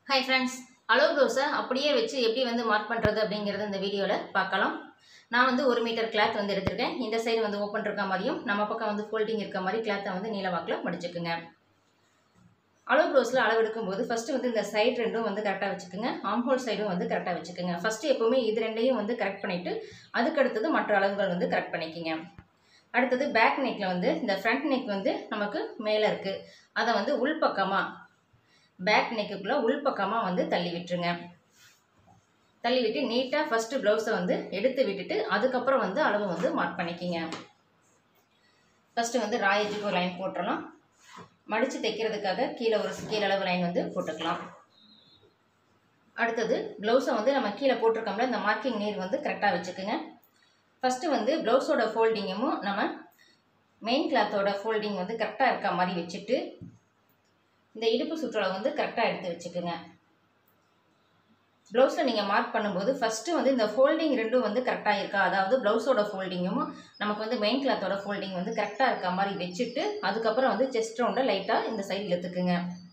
hi friends allow ப்ளவுஸை அப்படியே வச்சு எப்படி வந்து மார்க் பண்ணுறது அப்படிங்கிறத இந்த வீடியோவில் பார்க்கலாம் நான் வந்து ஒரு மீட்டர் கிளாத் வந்து எடுத்திருக்கேன் இந்த சைடு வந்து ஓப்பன் இருக்க மாதிரியும் நம்ம பக்கம் வந்து ஃபோல்டிங் இருக்க மாதிரி கிளாத்தை வந்து நீல வாக்கில் மடிச்சுக்குங்க அலோ ப்ளவுஸில் அளவு எடுக்கும்போது ஃபஸ்ட்டு வந்து இந்த சைடு ரெண்டும் வந்து கரெக்டாக வச்சுக்கோங்க ஆம்ஹோல் சைடும் வந்து கரெக்டாக வச்சுக்கோங்க ஃபஸ்ட்டு எப்போவுமே இது ரெண்டையும் வந்து கரெக்ட் பண்ணிவிட்டு அதுக்கடுத்தது மற்ற அளவுகள் வந்து கரெக்ட் பண்ணிக்கோங்க அடுத்தது பேக் நெக்கில் வந்து இந்த ஃப்ரண்ட் நெக் வந்து நமக்கு மேலே இருக்குது அதை வந்து உள்பக்கமாக பேக் நெக்குக்குள்ளே உள்பக்கமாக வந்து தள்ளி விட்டுருங்க தள்ளி விட்டு நீட்டாக ஃபஸ்ட்டு ப்ளவுஸை வந்து எடுத்து விட்டுட்டு அதுக்கப்புறம் வந்து அளவு வந்து மார்க் பண்ணிக்கிங்க ஃபஸ்ட்டு வந்து ராயஜுக்கு ஒரு லைன் போட்டுடலாம் மடித்து தைக்கிறதுக்காக கீழே ஒரு கீழே அளவு லைன் வந்து போட்டுக்கலாம் அடுத்தது ப்ளவுஸை வந்து நம்ம கீழே போட்டிருக்கோம்ல இந்த மார்க்கிங் நீர் வந்து கரெக்டாக வச்சுக்கோங்க ஃபஸ்ட்டு வந்து ப்ளவுஸோட ஃபோல்டிங்கும் நம்ம மெயின் கிளாத்தோட ஃபோல்டிங் வந்து கரெக்டாக இருக்க மாதிரி வச்சுட்டு இந்த இடுப்பு சுற்றளவு வந்து கரெக்டாக எடுத்து வச்சுக்கோங்க ப்ளவுஸில் நீங்கள் மார்க் பண்ணும்போது ஃபஸ்ட்டு வந்து இந்த ஃபோல்டிங் ரெண்டும் வந்து கரெக்டாக இருக்கா அதாவது ப்ளவுஸோட ஃபோல்டிங்கும் நமக்கு வந்து மெயின் கிளாத்தோட ஃபோல்டிங் வந்து கரெக்டாக இருக்க மாதிரி வச்சுட்டு அதுக்கப்புறம் வந்து செஸ்ட் ரவுண்டை லைட்டாக இந்த சைடு இழுத்துக்குங்க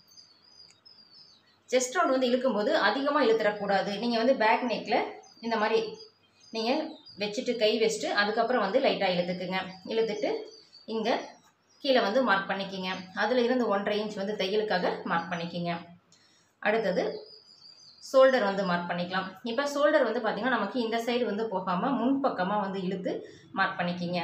செஸ்ட் ரவுண்ட் வந்து இழுக்கும்போது அதிகமாக இழுத்துறக்கூடாது நீங்கள் வந்து பேக் நெக்கில் இந்த மாதிரி நீங்கள் வச்சுட்டு கை வச்சுட்டு அதுக்கப்புறம் வந்து லைட்டாக இழுத்துக்குங்க இழுத்துட்டு இங்கே கீழே வந்து மார்க் பண்ணிக்கிங்க அதில் இருந்து ஒன்றரை இன்ச் வந்து தையலுக்காக மார்க் பண்ணிக்கிங்க அடுத்தது ஷோல்டர் வந்து மார்க் பண்ணிக்கலாம் இப்போ ஷோல்டர் வந்து பார்த்திங்கன்னா நமக்கு இந்த சைடு வந்து போகாமல் முன்பக்கமாக வந்து இழுத்து மார்க் பண்ணிக்கிங்க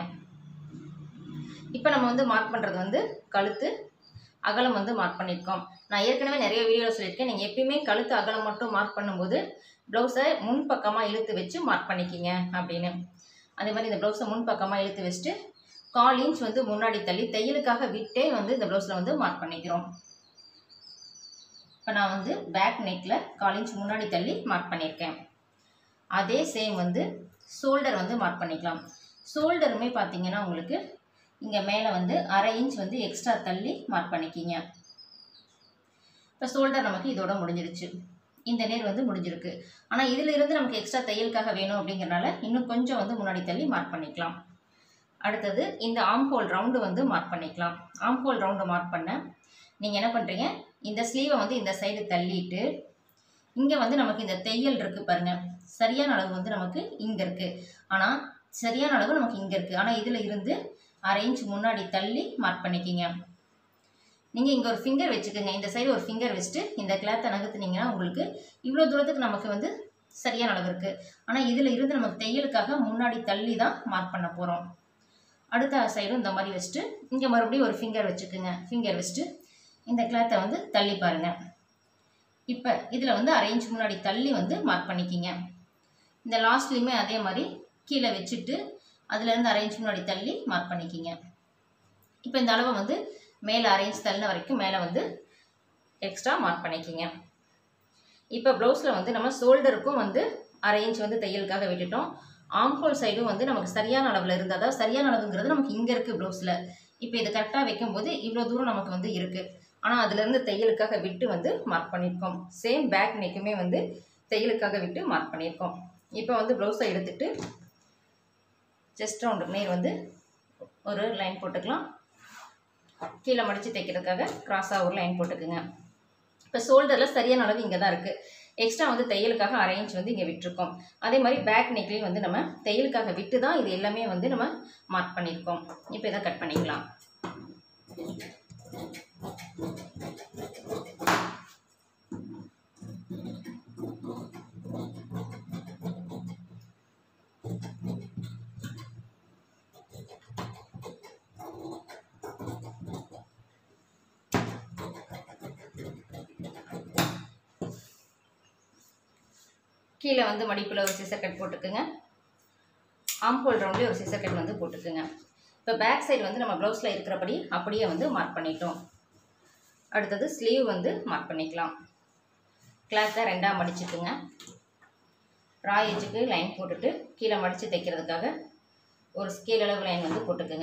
இப்போ நம்ம வந்து மார்க் பண்ணுறது வந்து கழுத்து அகலம் வந்து மார்க் பண்ணியிருக்கோம் நான் ஏற்கனவே நிறைய வீடியோவில் சொல்லியிருக்கேன் நீங்கள் எப்பயுமே கழுத்து அகலம் மட்டும் மார்க் பண்ணும்போது ப்ளவுஸை முன்பக்கமாக இழுத்து வச்சு மார்க் பண்ணிக்கிங்க அப்படின்னு அதே மாதிரி இந்த ப்ளவுஸை முன்பக்கமாக இழுத்து வச்சுட்டு கால் இன்ச் வந்து முன்னாடி தள்ளி தையலுக்காக விட்டே வந்து இந்த ப்ளவுஸில் வந்து மார்க் பண்ணிக்கிறோம் இப்போ நான் வந்து பேக் நெக்கில் கால் இன்ச் முன்னாடி தள்ளி மார்க் பண்ணியிருக்கேன் அதே சேம் வந்து ஷோல்டர் வந்து மார்க் பண்ணிக்கலாம் ஷோல்டருமே பார்த்தீங்கன்னா உங்களுக்கு இங்கே மேலே வந்து அரை இன்ச் வந்து எக்ஸ்ட்ரா தள்ளி மார்க் பண்ணிக்கிங்க இப்போ ஷோல்டர் நமக்கு இதோட முடிஞ்சிருச்சு இந்த நேர் வந்து முடிஞ்சிருக்கு ஆனால் இதில் இருந்து நமக்கு எக்ஸ்ட்ரா தையலுக்காக வேணும் அப்படிங்கிறனால இன்னும் கொஞ்சம் வந்து முன்னாடி தள்ளி மார்க் பண்ணிக்கலாம் அடுத்தது இந்த ஆம்ஹோல் ரவுண்டு வந்து மார்க் பண்ணிக்கலாம் ஆம்ஹோல் ரவுண்டு மார்க் பண்ண நீங்கள் என்ன பண்ணுறீங்க இந்த ஸ்லீவை வந்து இந்த சைடு தள்ளிட்டு இங்கே வந்து நமக்கு இந்த தையல் இருக்குது பாருங்கள் சரியான அளவு வந்து நமக்கு இங்கே இருக்குது ஆனால் சரியான அளவு நமக்கு இங்கே இருக்குது ஆனால் இதில் இருந்து அரை இன்ச் முன்னாடி தள்ளி மார்க் பண்ணிக்கிங்க நீங்கள் இங்கே ஒரு ஃபிங்கர் வச்சுக்கோங்க இந்த சைடு ஒரு ஃபிங்கர் வச்சுட்டு இந்த கிளாத்தை நகர்த்துனீங்கன்னா உங்களுக்கு இவ்வளோ தூரத்துக்கு நமக்கு வந்து சரியான அளவு இருக்குது ஆனால் இதில் இருந்து நமக்கு தையலுக்காக முன்னாடி தள்ளி தான் மார்க் பண்ண போகிறோம் அடுத்த சைடும் இந்த மாதிரி வச்சுட்டு இங்கே மறுபடியும் ஒரு ஃபிங்கர் வச்சுக்கோங்க ஃபிங்கர் வச்சுட்டு இந்த கிளாத்தை வந்து தள்ளி பாருங்கள் இப்போ இதில் வந்து அரை இன்ச் முன்னாடி தள்ளி வந்து மார்க் பண்ணிக்கிங்க இந்த லாஸ்ட்லேயுமே அதே மாதிரி கீழே வச்சுட்டு அதுலேருந்து அரை இன்ச் முன்னாடி தள்ளி மார்க் பண்ணிக்கிங்க இப்போ இந்த அளவை வந்து மேலே அரை இன்ச் தள்ளின வரைக்கும் மேலே வந்து எக்ஸ்ட்ரா மார்க் பண்ணிக்கிங்க இப்போ ப்ளவுஸில் வந்து நம்ம ஷோல்டருக்கும் வந்து அரை இன்ச் வந்து தையலுக்காக விட்டுட்டோம் ஆம்ஹோல் சைடும் வந்து நமக்கு சரியான அளவில் இருந்தால் தான் சரியான அளவுங்கிறது நமக்கு இங்கே இருக்குது ப்ளவுஸில் இப்போ இதை கரெக்டாக வைக்கும்போது இவ்வளோ தூரம் நமக்கு வந்து இருக்குது ஆனால் அதுலேருந்து தையலுக்காக விட்டு வந்து மார்க் பண்ணியிருக்கோம் சேம் பேக் நெக்குமே வந்து தையலுக்காக விட்டு மார்க் பண்ணியிருக்கோம் இப்போ வந்து ப்ளவுஸை எடுத்துகிட்டு செஸ்ட் ரவுண்டு நேர் வந்து ஒரு லைன் போட்டுக்கலாம் கீழே மடித்து தைக்கிறதுக்காக க்ராஸாக ஒரு லைன் போட்டுக்குங்க இப்போ ஷோல்டரில் சரியான அளவு இங்கே தான் இருக்குது எக்ஸ்ட்ரா வந்து தையலுக்காக அரை இன்ச் வந்து இங்கே விட்டுருக்கோம் அதே மாதிரி பேக் நெக்லேயும் வந்து நம்ம தையலுக்காக விட்டு தான் இது எல்லாமே வந்து நம்ம மார்க் பண்ணியிருக்கோம் இப்போ இதை கட் பண்ணிக்கலாம் கீழே வந்து மடிப்பில் ஒரு சிசர் கட் போட்டுக்குங்க ஆம்ஹோல் ரவுண்ட்லேயே ஒரு சிசர் கட் வந்து போட்டுக்குங்க இப்போ பேக் சைடு வந்து நம்ம ப்ளவுஸில் இருக்கிறபடி அப்படியே வந்து மார்க் பண்ணிட்டோம் அடுத்தது ஸ்லீவ் வந்து மார்க் பண்ணிக்கலாம் கிளாத்தை ரெண்டாக மடிச்சுக்குங்க ராய் எஜுக்கு லைன் போட்டுட்டு கீழே மடித்து தைக்கிறதுக்காக ஒரு ஸ்கேல் அளவு லைன் வந்து போட்டுக்குங்க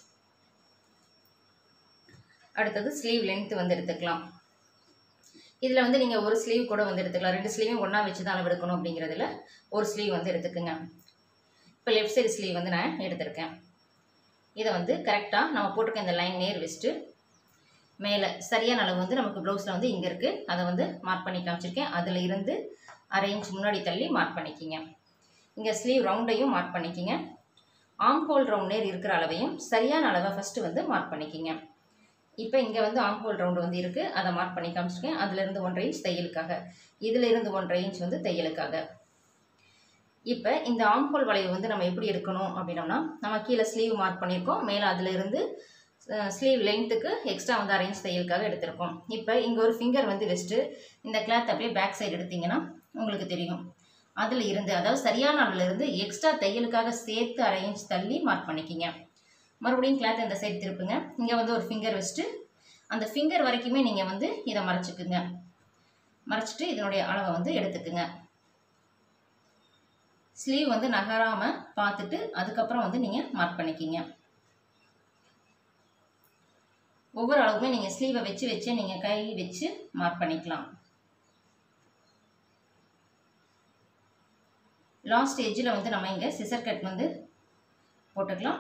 அடுத்தது ஸ்லீவ் லென்த்து வந்து எடுத்துக்கலாம் இதில் வந்து நீங்கள் ஒரு ஸ்லீவ் கூட வந்து எடுத்துக்கலாம் ரெண்டு ஸ்லீவையும் ஒன்றா வச்சு தான் அளவு எடுக்கணும் அப்படிங்கிறதுல ஒரு ஸ்லீவ் வந்து எடுத்துக்கோங்க இப்போ லெஃப்ட் சைடு ஸ்லீவ் வந்து நான் எடுத்திருக்கேன் இதை வந்து கரெக்டாக நம்ம போட்டிருக்க இந்த லைன் நேர் வச்சுட்டு மேலே சரியான அளவு வந்து நமக்கு ப்ளவுஸில் வந்து இங்கே இருக்குது அதை வந்து மார்க் பண்ணி காமிச்சிருக்கேன் அதில் இருந்து அரை இன்ச் முன்னாடி தள்ளி மார்க் பண்ணிக்கிங்க இங்கே ஸ்லீவ் ரவுண்டையும் மார்க் பண்ணிக்கிங்க ஆம் ஹோல் ரவுண்ட் நேர் இருக்கிற அளவையும் சரியான அளவை ஃபஸ்ட்டு வந்து மார்க் பண்ணிக்கிங்க இப்போ இங்கே வந்து ஆம் ஹோல் ரவுண்டு வந்து இருக்குது அதை மார்க் பண்ணி காமிச்சிருக்கேன் அதுலேருந்து ஒன்றரை இன்ச் தையலுக்காக இதில் இருந்து ஒன்றரை இன்ச் வந்து தையலுக்காக இப்போ இந்த ஆம் ஹோல் வளைவு வந்து நம்ம எப்படி எடுக்கணும் அப்படின்னோம்னா நம்ம கீழே ஸ்லீவ் மார்க் பண்ணியிருக்கோம் மேலே அதில் இருந்து ஸ்லீவ் லென்த்துக்கு எக்ஸ்ட்ரா வந்து அரேஞ்ச் தையலுக்காக எடுத்திருக்கோம் இப்போ இங்கே ஒரு ஃபிங்கர் வந்து வச்சுட்டு இந்த கிளாத் அப்படியே பேக் சைடு எடுத்தீங்கன்னா உங்களுக்கு தெரியும் அதில் இருந்து அதாவது சரியான அளவில் இருந்து எக்ஸ்ட்ரா தையலுக்காக சேர்த்து அரேஞ்ச் தள்ளி மார்க் பண்ணிக்கிங்க மறுபடியும் கிளாத் இந்த சைடு திருப்புங்க இங்கே வந்து ஒரு ஃபிங்கர் வச்சுட்டு அந்த ஃபிங்கர் வரைக்குமே நீங்கள் வந்து இதை மறைச்சிக்குங்க மறைச்சிட்டு இதனுடைய அளவை வந்து எடுத்துக்குங்க ஸ்லீவ் வந்து நகராமல் பார்த்துட்டு அதுக்கப்புறம் வந்து நீங்கள் மார்க் பண்ணிக்கிங்க ஒவ்வொரு அளவுக்குமே நீங்கள் ஸ்லீவை வச்சு வச்சு நீங்கள் கை வச்சு மார்க் பண்ணிக்கலாம் லாஸ்ட் எஜ்ஜில் வந்து நம்ம இங்கே சிசர் கட் வந்து போட்டுக்கலாம்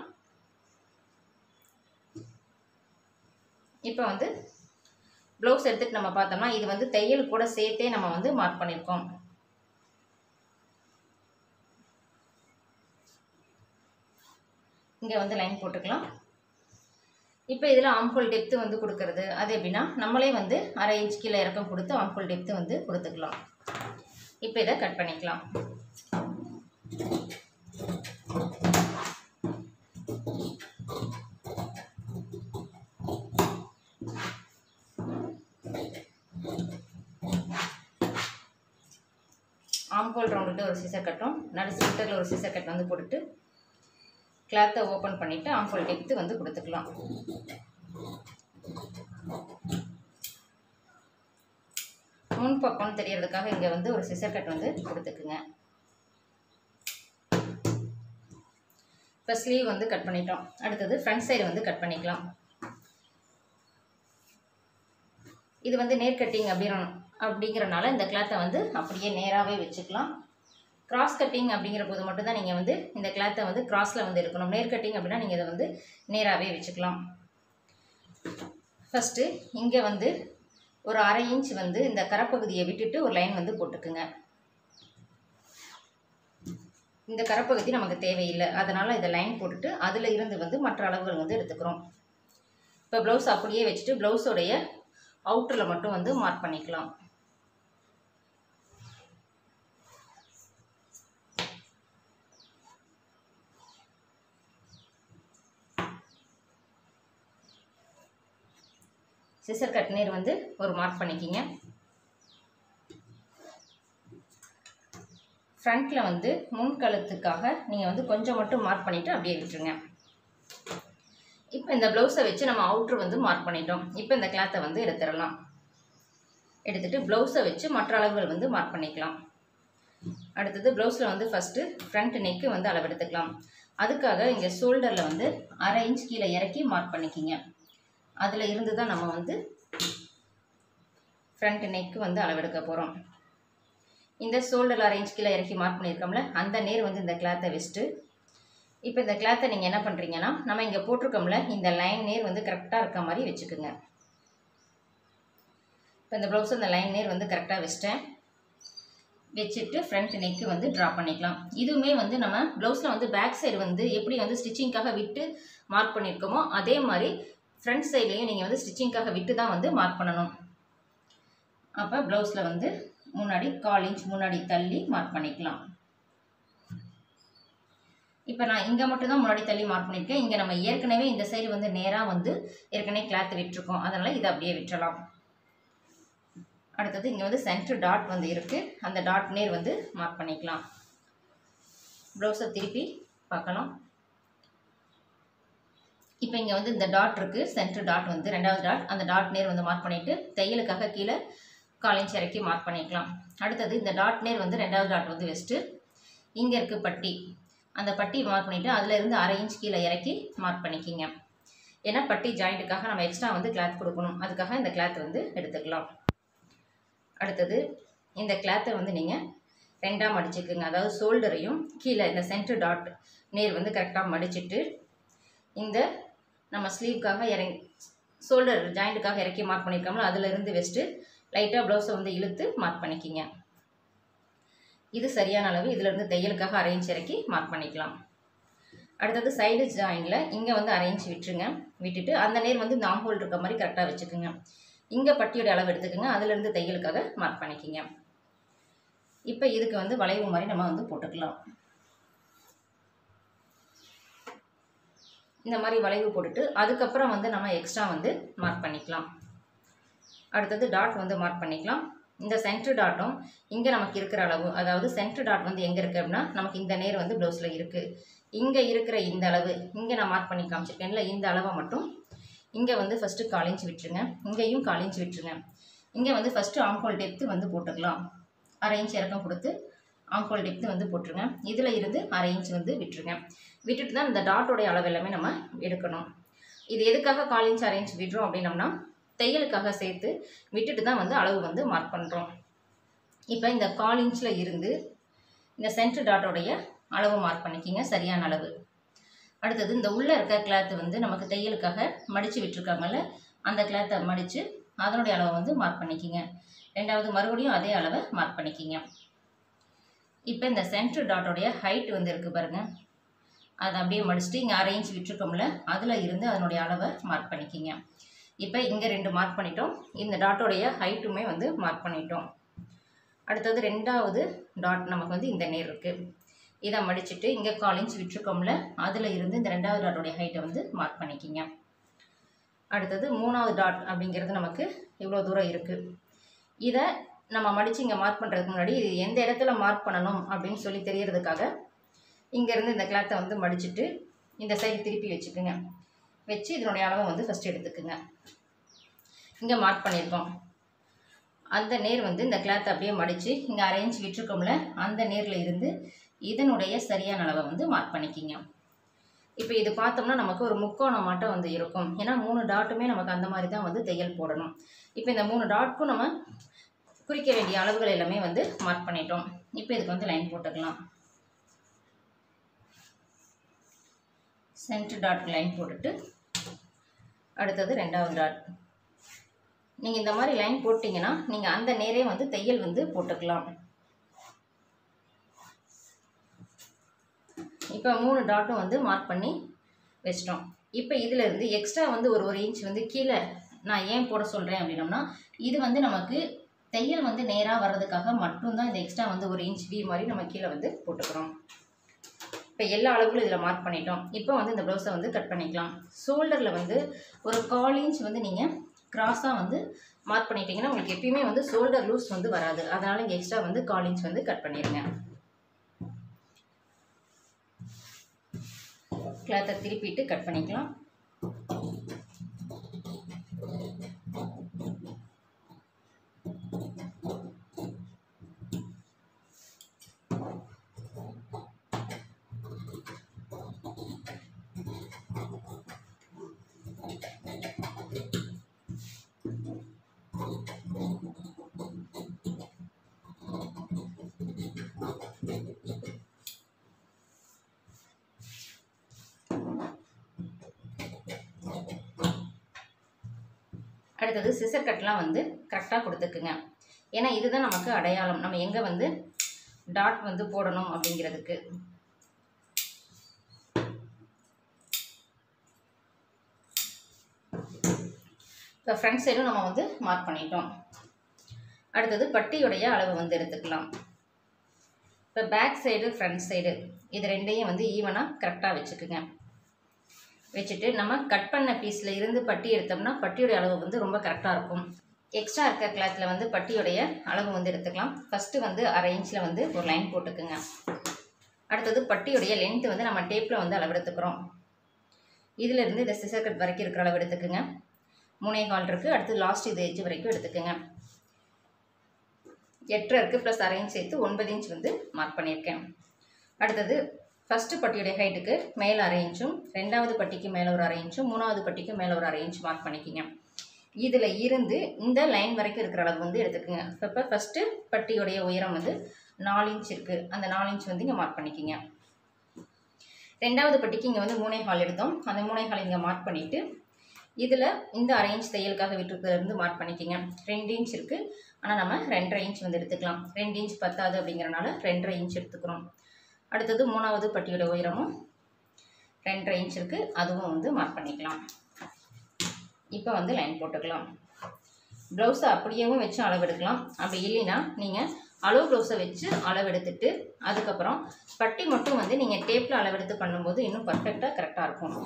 இப்போ வந்து ப்ளவுஸ் எடுத்துகிட்டு நம்ம பார்த்தோம்னா இது வந்து தையல் கூட சேர்த்தே நம்ம வந்து மார்க் பண்ணியிருக்கோம் இங்கே வந்து லைன் போட்டுக்கலாம் இப்போ இதில் ஆம்கோல் டெப்த்து வந்து கொடுக்கறது அது எப்படின்னா நம்மளே வந்து அரை இன்ச் கீழே இறக்கம் கொடுத்து ஆம்கோல் டெப்த்து வந்து கொடுத்துக்கலாம் இப்போ இதை கட் பண்ணிக்கலாம் ஆம்கோல் ரவுண்டுட்டு ஒரு சிசர் கட்டும் நடு சென்டரில் ஒரு சிசர் கட் வந்து போட்டுட்டு கிளாத்தை ஓப்பன் பண்ணிவிட்டு ஆம்கோல் டெப்த்து வந்து கொடுத்துக்கலாம் முன் பக்கம்னு தெரியறதுக்காக இங்கே வந்து ஒரு சிசர் கட் வந்து கொடுத்துக்குங்க இப்போ ஸ்லீவ் வந்து கட் பண்ணிட்டோம் அடுத்தது ஃப்ரண்ட் சைடு வந்து கட் பண்ணிக்கலாம் இது வந்து நேர் கட்டிங் அப்படிங்கிற அப்படிங்கிறனால இந்த கிளாத்தை வந்து அப்படியே நேராகவே வச்சுக்கலாம் கிராஸ் கட்டிங் அப்படிங்கிற போது மட்டும்தான் நீங்கள் வந்து இந்த கிளாத்தை வந்து கிராஸில் வந்து இருக்கணும் நேர் கட்டிங் அப்படின்னா நீங்கள் இதை வந்து நேராகவே வச்சுக்கலாம் ஃபஸ்ட்டு இங்கே வந்து ஒரு அரை இன்ச் வந்து இந்த கரப்பகுதியை விட்டுட்டு ஒரு லைன் வந்து போட்டுக்குங்க இந்த கரப்பகுதி நமக்கு தேவையில்லை அதனால் இதை லைன் போட்டுட்டு அதில் இருந்து வந்து மற்ற அளவுகள் வந்து எடுத்துக்கிறோம் இப்போ ப்ளவுஸ் அப்படியே வச்சுட்டு ப்ளவுஸோடைய அவுட்டரில் மட்டும் வந்து மார்க் பண்ணிக்கலாம் சிசர் கட் நேர் வந்து ஒரு மார்க் பண்ணிக்கிங்க ஃப்ரண்ட்டில் வந்து முன் கழுத்துக்காக நீங்கள் வந்து கொஞ்சம் மட்டும் மார்க் பண்ணிவிட்டு அப்படியே விட்டுருங்க இப்போ இந்த ப்ளவுஸை வச்சு நம்ம அவுட்ரு வந்து மார்க் பண்ணிட்டோம் இப்போ இந்த கிளாத்தை வந்து எடுத்துடலாம் எடுத்துகிட்டு ப்ளவுஸை வச்சு மற்ற அளவுகள் வந்து மார்க் பண்ணிக்கலாம் அடுத்தது ப்ளவுஸில் வந்து ஃபஸ்ட்டு ஃப்ரண்ட் நெக்கு வந்து அளவெடுத்துக்கலாம் அதுக்காக இங்கே ஷோல்டரில் வந்து அரை இன்ச் கீழே இறக்கி மார்க் பண்ணிக்கிங்க அதில் இருந்து தான் நம்ம வந்து ஃப்ரண்ட் நெக்கு வந்து அளவெடுக்க போகிறோம் இந்த ஷோல்டரில் அரை இன்ச் கீழே இறக்கி மார்க் பண்ணியிருக்கோம்ல அந்த நேர் வந்து இந்த கிளாத்தை வச்சுட்டு இப்போ இந்த கிளாத்தை நீங்கள் என்ன பண்ணுறீங்கன்னா நம்ம இங்கே போட்டிருக்கோம்ல இந்த லைன் நேர் வந்து கரெக்டாக இருக்க மாதிரி வச்சுக்கோங்க இப்போ இந்த ப்ளவுஸ் இந்த லைன் நேர் வந்து கரெக்டாக வச்சிட்டேன் வச்சுட்டு ஃப்ரண்ட் நெக்கு வந்து ட்ரா பண்ணிக்கலாம் இதுவுமே வந்து நம்ம ப்ளவுஸில் வந்து பேக் சைடு வந்து எப்படி வந்து ஸ்டிச்சிங்க்காக விட்டு மார்க் பண்ணியிருக்கோமோ அதே மாதிரி ஃப்ரண்ட் சைட்லேயும் நீங்கள் வந்து ஸ்டிச்சிங்க்காக விட்டு தான் வந்து மார்க் பண்ணணும் அப்போ ப்ளவுஸில் வந்து முன்னாடி கால் இன்ச் முன்னாடி தள்ளி மார்க் பண்ணிக்கலாம் இப்போ நான் இங்கே மட்டும்தான் முன்னாடி தள்ளி மார்க் பண்ணியிருக்கேன் இங்கே நம்ம ஏற்கனவே இந்த சைடு வந்து நேராக வந்து ஏற்கனவே கிளாத் விட்டுருக்கோம் அதனால் இதை அப்படியே விட்டுறலாம் அடுத்தது இங்கே வந்து சென்டர் டாட் வந்து இருக்குது அந்த டாட் நேர் வந்து மார்க் பண்ணிக்கலாம் ப்ளவுஸை திருப்பி பார்க்கலாம் இப்போ இங்கே வந்து இந்த டாட் இருக்குது சென்டர் டாட் வந்து ரெண்டாவது டாட் அந்த டாட் நேர் வந்து மார்க் பண்ணிவிட்டு தையலுக்காக கீழே கால் இன்ச் இறக்கி மார்க் பண்ணிக்கலாம் அடுத்தது இந்த டாட் நேர் வந்து ரெண்டாவது டாட் வந்து வச்சுட்டு இங்கே இருக்குது பட்டி அந்த பட்டி மார்க் பண்ணிவிட்டு அதில் இருந்து அரை இன்ச் கீழே இறக்கி மார்க் பண்ணிக்கிங்க ஏன்னா பட்டி ஜாயிண்ட்டுக்காக நம்ம எக்ஸ்ட்ரா வந்து கிளாத் கொடுக்கணும் அதுக்காக இந்த கிளாத் வந்து எடுத்துக்கலாம் அடுத்தது இந்த கிளாத்தை வந்து நீங்கள் ரெண்டாக மடிச்சுக்குங்க அதாவது ஷோல்டரையும் கீழே இந்த சென்டர் டாட் நேர் வந்து கரெக்டாக மடிச்சிட்டு இந்த நம்ம ஸ்லீவ்க்காக இறங்கி ஷோல்டர் ஜாயிண்ட்டுக்காக இறக்கி மார்க் பண்ணியிருக்கோம்ல அதிலிருந்து வச்சுட்டு லைட்டாக ப்ளவுஸை வந்து இழுத்து மார்க் பண்ணிக்கிங்க இது சரியான அளவு இதிலிருந்து தையலுக்காக அரேஞ்ச் இறக்கி மார்க் பண்ணிக்கலாம் அடுத்தது சைடு ஜாயிண்டில் இங்கே வந்து அரேஞ்ச் விட்டுருங்க விட்டுட்டு அந்த நேர் வந்து இந்த ஆம்ஹோல் இருக்க மாதிரி கரெக்டாக வச்சுக்கோங்க இங்கே பட்டியோட அளவு எடுத்துக்கோங்க அதுலேருந்து தையலுக்காக மார்க் பண்ணிக்கிங்க இப்போ இதுக்கு வந்து வளைவு மாதிரி நம்ம வந்து போட்டுக்கலாம் இந்த மாதிரி வளைவு போட்டுட்டு அதுக்கப்புறம் வந்து நம்ம எக்ஸ்ட்ரா வந்து மார்க் பண்ணிக்கலாம் அடுத்தது டாட் வந்து மார்க் பண்ணிக்கலாம் இந்த சென்டர் டாட்டும் இங்கே நமக்கு இருக்கிற அளவு அதாவது சென்டர் டாட் வந்து எங்கே இருக்குது அப்படின்னா நமக்கு இந்த நேர் வந்து ப்ளவுஸில் இருக்குது இங்கே இருக்கிற இந்த அளவு இங்கே நான் மார்க் பண்ணி காமிச்சிருக்கேன்ல இந்த அளவை மட்டும் இங்கே வந்து ஃபஸ்ட்டு காலிஞ்ச் விட்டுருங்க இங்கேயும் காலிஞ்ச் விட்டுருங்க இங்கே வந்து ஃபஸ்ட்டு ஆம்கோல் டெப்த்து வந்து போட்டுக்கலாம் அரை இன்ச் இறக்கம் கொடுத்து ஆம்கோல் டெப்த்து வந்து போட்டுருங்க இதில் இருந்து அரை இன்ச் வந்து விட்டுருங்க விட்டுட்டு தான் இந்த டாட்டோடைய அளவு எல்லாமே நம்ம எடுக்கணும் இது எதுக்காக கால் இன்ச் அரை இன்ச் விடுறோம் அப்படின்னம்னா தையலுக்காக சேர்த்து விட்டுட்டு தான் வந்து அளவு வந்து மார்க் பண்ணுறோம் இப்போ இந்த கால் இன்ச்சில் இருந்து இந்த சென்டர் டாட்டோடைய அளவு மார்க் பண்ணிக்கிங்க சரியான அளவு அடுத்தது இந்த உள்ளே இருக்க கிளாத்து வந்து நமக்கு தையலுக்காக மடித்து விட்டுருக்காங்கல்ல அந்த கிளாத்தை மடித்து அதனுடைய அளவை வந்து மார்க் பண்ணிக்கிங்க ரெண்டாவது மறுபடியும் அதே அளவை மார்க் பண்ணிக்கிங்க இப்போ இந்த சென்டர் டாட்டோடைய ஹைட் வந்து இருக்குது பாருங்கள் அதை அப்படியே மடிச்சுட்டு இங்கே அரை இன்ச் விட்டுருக்கோம்ல அதில் இருந்து அதனுடைய அளவை மார்க் பண்ணிக்கிங்க இப்போ இங்கே ரெண்டு மார்க் பண்ணிட்டோம் இந்த டாட்டோடைய ஹைட்டுமே வந்து மார்க் பண்ணிட்டோம் அடுத்தது ரெண்டாவது டாட் நமக்கு வந்து இந்த நேர் இருக்குது இதை மடிச்சுட்டு இங்கே கால் இன்ச் விட்டுருக்கோம்ல அதில் இருந்து இந்த ரெண்டாவது டாட்டோடைய ஹைட்டை வந்து மார்க் பண்ணிக்கிங்க அடுத்தது மூணாவது டாட் அப்படிங்கிறது நமக்கு இவ்வளோ தூரம் இருக்குது இதை நம்ம மடித்து இங்கே மார்க் பண்ணுறதுக்கு முன்னாடி இது எந்த இடத்துல மார்க் பண்ணணும் அப்படின்னு சொல்லி தெரியறதுக்காக இங்கேருந்து இந்த கிளாத்தை வந்து மடிச்சுட்டு இந்த சைடு திருப்பி வச்சுக்குங்க வச்சு இதனுடைய அளவை வந்து ஃபஸ்ட் எடுத்துக்குங்க இங்கே மார்க் பண்ணியிருக்கோம் அந்த நேர் வந்து இந்த கிளாத்தை அப்படியே மடித்து இங்கே அரேஞ்ச் விட்டுருக்கோம்ல அந்த நேரில் இருந்து இதனுடைய சரியான அளவை வந்து மார்க் பண்ணிக்கிங்க இப்போ இது பார்த்தோம்னா நமக்கு ஒரு முக்கோணம் மாட்டம் வந்து இருக்கும் ஏன்னா மூணு டாட்டுமே நமக்கு அந்த மாதிரி தான் வந்து தையல் போடணும் இப்போ இந்த மூணு டாட்க்கும் நம்ம குறிக்க வேண்டிய அளவுகள் எல்லாமே வந்து மார்க் பண்ணிட்டோம் இப்போ இதுக்கு வந்து லைன் போட்டுக்கலாம் சென்டர் டாட் லைன் போட்டுட்டு அடுத்தது ரெண்டாவது டாட் நீங்கள் இந்த மாதிரி லைன் போட்டிங்கன்னா நீங்கள் அந்த நேரே வந்து தையல் வந்து போட்டுக்கலாம் இப்போ மூணு டாட்டும் வந்து மார்க் பண்ணி வச்சிட்டோம் இப்போ இதில் இருந்து எக்ஸ்ட்ரா வந்து ஒரு ஒரு இன்ச் வந்து கீழே நான் ஏன் போட சொல்கிறேன் அப்படின்னம்னா இது வந்து நமக்கு தையல் வந்து நேராக வர்றதுக்காக மட்டும்தான் இந்த எக்ஸ்ட்ரா வந்து ஒரு இன்ச் வி மாதிரி நம்ம கீழே வந்து போட்டுக்கிறோம் இப்போ எல்லா அளவுகளும் இதில் மார்க் பண்ணிட்டோம் இப்போ வந்து இந்த ப்ளவுஸை வந்து கட் பண்ணிக்கலாம் ஷோல்டரில் வந்து ஒரு கால் இன்ச் வந்து நீங்கள் கிராஸாக வந்து மார்க் பண்ணிட்டீங்கன்னா உங்களுக்கு எப்பயுமே வந்து ஷோல்டர் லூஸ் வந்து வராது அதனால் இங்கே எக்ஸ்ட்ரா வந்து கால் இன்ச் வந்து கட் பண்ணிடுங்க கிளாத்தை திருப்பிட்டு கட் பண்ணிக்கலாம் அடுத்தது சிசர் கட்லாம் வந்து கரெக்டாக கொடுத்துக்குங்க ஏன்னா இதுதான் நமக்கு அடையாளம் நம்ம எங்கே வந்து டாட் வந்து போடணும் அப்படிங்கிறதுக்கு இப்போ ஃப்ரண்ட் சைடும் நம்ம வந்து மார்க் பண்ணிட்டோம் அடுத்தது பட்டியுடைய அளவு வந்து எடுத்துக்கலாம் இப்போ பேக் சைடு ஃப்ரண்ட் சைடு இது ரெண்டையும் வந்து ஈவனாக கரெக்டாக வச்சுக்குங்க வச்சுட்டு நம்ம கட் பண்ண பீஸில் இருந்து பட்டி எடுத்தோம்னா பட்டியோடைய அளவு வந்து ரொம்ப கரெக்டாக இருக்கும் எக்ஸ்ட்ரா இருக்க கிளாத்தில் வந்து பட்டியோடைய அளவு வந்து எடுத்துக்கலாம் ஃபஸ்ட்டு வந்து அரை இன்ச்சில் வந்து ஒரு லைன் போட்டுக்குங்க அடுத்தது பட்டியோடைய லென்த்து வந்து நம்ம டேப்பில் வந்து அளவு எடுத்துக்கிறோம் இதிலிருந்து இந்த சிசர் கட் வரைக்கும் இருக்கிற அளவு எடுத்துக்குங்க மூணே கால் இருக்குது அடுத்து லாஸ்ட் இது எஜ்ஜு வரைக்கும் எடுத்துக்குங்க எட்டரை இருக்குது ப்ளஸ் அரை இன்ச் சேர்த்து ஒன்பது இன்ச் வந்து மார்க் பண்ணியிருக்கேன் அடுத்தது ஃபஸ்ட்டு பட்டியுடைய ஹைட்டுக்கு மேலே அரை இன்ச்சும் ரெண்டாவது பட்டிக்கு மேலே ஒரு அரை இன்ச்சும் மூணாவது பட்டிக்கு மேலே ஒரு அரை இன்ச் மார்க் பண்ணிக்கிங்க இதில் இருந்து இந்த லைன் வரைக்கும் இருக்கிற அளவு வந்து எடுத்துக்கோங்க இப்போ ஃபஸ்ட்டு பட்டியுடைய உயரம் வந்து நாலு இன்ச் இருக்குது அந்த நாலு இன்ச் வந்து இங்கே மார்க் பண்ணிக்கிங்க ரெண்டாவது பட்டிக்கு இங்கே வந்து மூணே ஹால் எடுத்தோம் அந்த மூணே ஹால் இங்கே மார்க் பண்ணிவிட்டு இதில் இந்த அரை இன்ச் தையலுக்காக விட்டுருக்கிறதுலேருந்து மார்க் பண்ணிக்கோங்க ரெண்டு இன்ச் இருக்குது ஆனால் நம்ம ரெண்டரை இன்ச் வந்து எடுத்துக்கலாம் ரெண்டு இன்ச் பத்தாது அப்படிங்கிறனால ரெண்டரை இன்ச் எடுத்துக்கிறோம் அடுத்தது மூணாவது பட்டியோட உயரமும் ரெண்டரை இன்ச் இருக்குது அதுவும் வந்து மார்க் பண்ணிக்கலாம் இப்போ வந்து லைன் போட்டுக்கலாம் ப்ளவுஸை அப்படியேவும் வச்சு அளவெடுக்கலாம் அப்படி இல்லைன்னா நீங்கள் அளவு ப்ளவுஸை வச்சு அளவெடுத்துட்டு அதுக்கப்புறம் பட்டி மட்டும் வந்து நீங்கள் டேப்பில் அளவெடுத்து பண்ணும்போது இன்னும் பர்ஃபெக்டாக கரெக்டாக இருக்கும்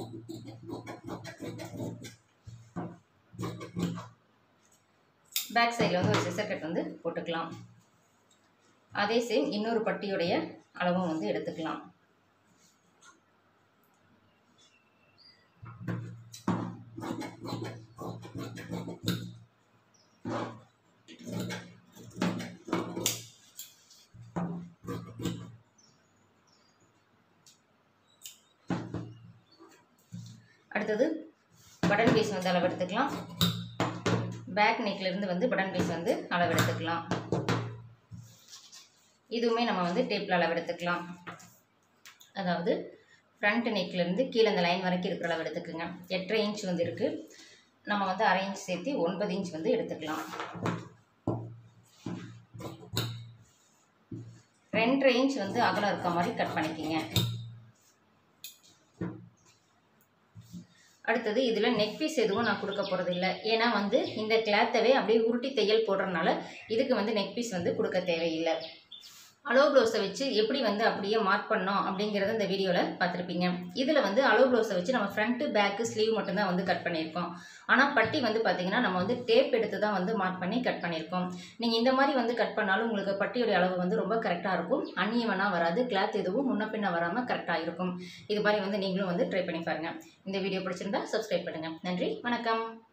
பேக் சைடில் வந்து ஒரு சிசர் கட் வந்து போட்டுக்கலாம் அதே சேம் இன்னொரு பட்டியுடைய அளவும் வந்து எடுத்துக்கலாம் அடுத்தது பட்டன் பீஸ் வந்து அளவெடுத்துக்கலாம் பேக் நெக்லேருந்து வந்து பட்டன் பீஸ் வந்து அளவெடுத்துக்கலாம் இதுவுமே நம்ம வந்து டேப்பில் அளவெடுத்துக்கலாம் அதாவது ஃப்ரண்ட் நெக்லேருந்து கீழே அந்த லைன் வரைக்கும் இருக்கிற அளவு எடுத்துக்கோங்க எட்டரை இன்ச் வந்து இருக்குது நம்ம வந்து அரை இன்ச் சேர்த்து ஒன்பது இன்ச் வந்து எடுத்துக்கலாம் ரெண்டரை இன்ச் வந்து அகலம் இருக்க மாதிரி கட் பண்ணிக்கோங்க அடுத்தது இதில் நெக் பீஸ் எதுவும் நான் கொடுக்க போகிறது இல்லை ஏன்னா வந்து இந்த கிளாத்தவே அப்படியே உருட்டி தையல் போடுறதுனால இதுக்கு வந்து நெக் பீஸ் வந்து கொடுக்க தேவையில்லை அளவு ப்ளவுஸை வச்சு எப்படி வந்து அப்படியே மார்க் பண்ணோம் அப்படிங்கிறத இந்த வீடியோவில் பார்த்துருப்பீங்க இதில் வந்து அளவு ப்ளவுஸை வச்சு நம்ம ஃப்ரண்ட்டு பேக்கு ஸ்லீவ் மட்டும்தான் வந்து கட் பண்ணியிருக்கோம் ஆனால் பட்டி வந்து பார்த்திங்கன்னா நம்ம வந்து டேப் எடுத்து தான் வந்து மார்க் பண்ணி கட் பண்ணியிருக்கோம் நீங்கள் இந்த மாதிரி வந்து கட் பண்ணாலும் உங்களுக்கு பட்டியோடைய அளவு வந்து ரொம்ப கரெக்டாக இருக்கும் அந்நியவனாக வராது கிளாத் எதுவும் முன்ன பின்ன வராமல் கரெக்டாக இருக்கும் இது மாதிரி வந்து நீங்களும் வந்து ட்ரை பண்ணி பாருங்கள் இந்த வீடியோ பிடிச்சிருந்தா சப்ஸ்கிரைப் பண்ணுங்கள் நன்றி வணக்கம்